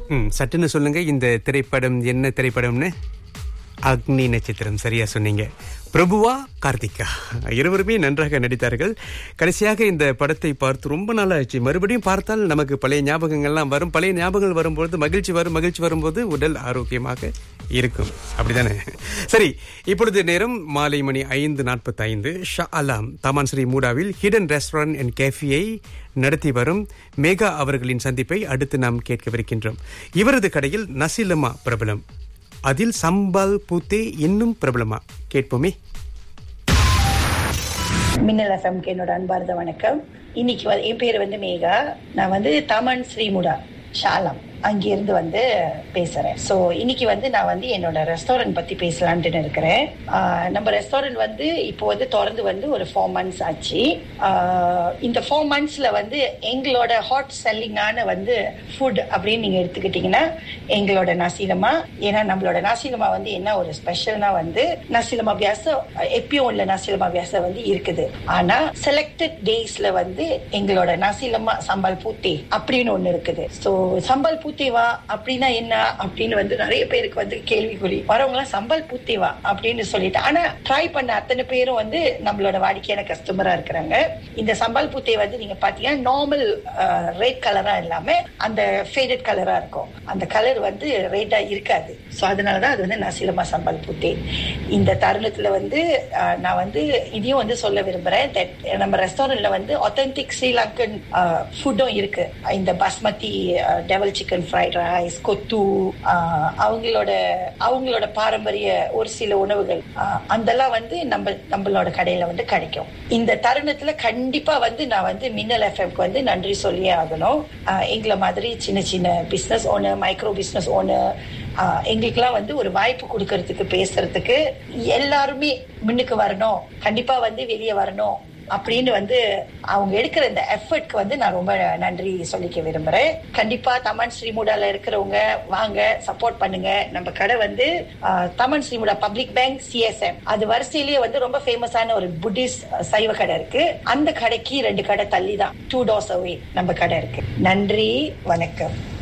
ம் சட்டுன்னு சொல்லுங்க இந்த திரைப்படம் என்ன திரைப்படம்னு அக்னி நட்சத்திரம் சரியா சொன்னீங்க பிரபுவா கார்த்திகா இருவருமே நன்றாக நடித்தார்கள் கடைசியாக இந்த படத்தை பார்த்து ரொம்ப நாள் ஆச்சு மறுபடியும் பார்த்தால் நமக்கு பழைய ஞாபகங்கள்லாம் வரும் பழைய ஞாபகங்கள் வரும்பொழுது மகிழ்ச்சி வரும் மகிழ்ச்சி வரும்போது உடல் ஆரோக்கியமாக இருக்கும் அப்படிதானே சரி இப்பொழுது நேரம் மாலை மணி ஐந்து நாற்பத்தி ஐந்து ஷா அலாம் தமான் ஸ்ரீ மூடாவில் ஹிடன் ரெஸ்டாரண்ட் அண்ட் கேஃபியை நடத்தி வரும் மேகா அவர்களின் சந்திப்பை அடுத்து நாம் கேட்கவிருக்கின்றோம் இவரது கடையில் நசிலமா பிரபலம் அதில் சம்பால் பூத்தே இன்னும் பிரபலமா கேட்போமே மின்னல் எஃப்எம்க்கு என்னோட அன்பார்ந்த வணக்கம் இன்னைக்கு வந்து- என் பேர் வந்து மேகா நான் வந்து தமன் ஸ்ரீமுடா ஷாலம் அங்கிருந்து வந்து பேசுறேன் ஸோ இன்னைக்கு வந்து நான் வந்து என்னோட ரெஸ்டாரண்ட் பத்தி பேசலான்ட்டு இருக்கிறேன் ஆஹ் நம்ம ரெஸ்டாரண்ட் வந்து இப்போ வந்து திறந்து வந்து ஒரு ஃபோர் மந்த்ஸ் ஆச்சு ஆஹ் இந்த ஃபோர் மந்த்ஸ்ல வந்து எங்களோட ஹாட் செல்லிங்கான வந்து ஃபுட் அப்படின்னு நீங்க எடுத்துக்கிட்டீங்கன்னா எங்களோட நசீலமா ஏன்னா நம்மளோட நசீலமா வந்து என்ன ஒரு ஸ்பெஷல்னா வந்து நசீலமா வியாசம் எப்பயும் உள்ள நசீலமா வியாசம் வந்து இருக்குது ஆனா செலக்டட் டேஸ்ல வந்து எங்களோட நசீலமா சம்பல் பூத்தி அப்படின்னு ஒண்ணு இருக்குது சோ சம்பல் பூத்தேவா அப்படின்னா என்ன அப்படின்னு வந்து நிறைய பேருக்கு வந்து கேள்விக்குறி வரவங்க எல்லாம் சம்பல் பூத்தேவா அப்படின்னு சொல்லிட்டு ஆனா ட்ரை பண்ண அத்தனை பேரும் வந்து நம்மளோட வாடிக்கையான கஸ்டமரா இருக்கிறாங்க இந்த சம்பல் பூத்தே வந்து நீங்க பாத்தீங்கன்னா நார்மல் ரெட் கலரா இல்லாம அந்த ஃபேடட் கலரா இருக்கும் அந்த கலர் வந்து ரெட்டா இருக்காது ஸோ அதனாலதான் அது வந்து நசிலமா சம்பல் பூத்தே இந்த தருணத்துல வந்து அஹ், நான் வந்து இதையும் வந்து சொல்ல விரும்புறேன் that நம்ம ரெஸ்டாரண்ட்ல வந்து ஒத்தன்டிக் ஸ்ரீலங்கன் ஃபுட்டும் இருக்கு இந்த basmati devil chicken fried rice kottu அஹ், அவங்களோட அவங்களோட பாரம்பரிய ஒரு சில உணவுகள் அஹ், அதெல்லாம் வந்து நம்ம நம்மளோட கடையில வந்து கிடைக்கும் இந்த தருணத்துல கண்டிப்பா வந்து நான் வந்து மின்னல் எஃப்எம்க்கு வந்து நன்றி சொல்லியே ஆகணும் அஹ், எங்களை மாதிரி சின்ன சின்ன business owner micro business owner எங்களுக்கெல்லாம் வந்து ஒரு வாய்ப்பு கொடுக்கறதுக்கு பேசுறதுக்கு எல்லாருமே முன்னுக்கு வரணும் கண்டிப்பா வந்து வெளியே வரணும் அப்படின்னு வந்து அவங்க எடுக்கிற இந்த எஃபர்ட்க்கு வந்து நான் ரொம்ப நன்றி சொல்லிக்க விரும்புறேன் கண்டிப்பா தமன் ஸ்ரீமுடால இருக்கிறவங்க வாங்க சப்போர்ட் பண்ணுங்க நம்ம கடை வந்து ஆஹ், Taman Sri Muda public bank CSM அது வரிசையிலேயே வந்து ரொம்ப ஃபேமஸான ஒரு புத்திஸ்ட் சைவ கடை இருக்கு அந்த கடைக்கு ரெண்டு கடை தள்ளி தான் டூ டோர்ஸ் அவே நம்ம கடை இருக்கு நன்றி வணக்கம்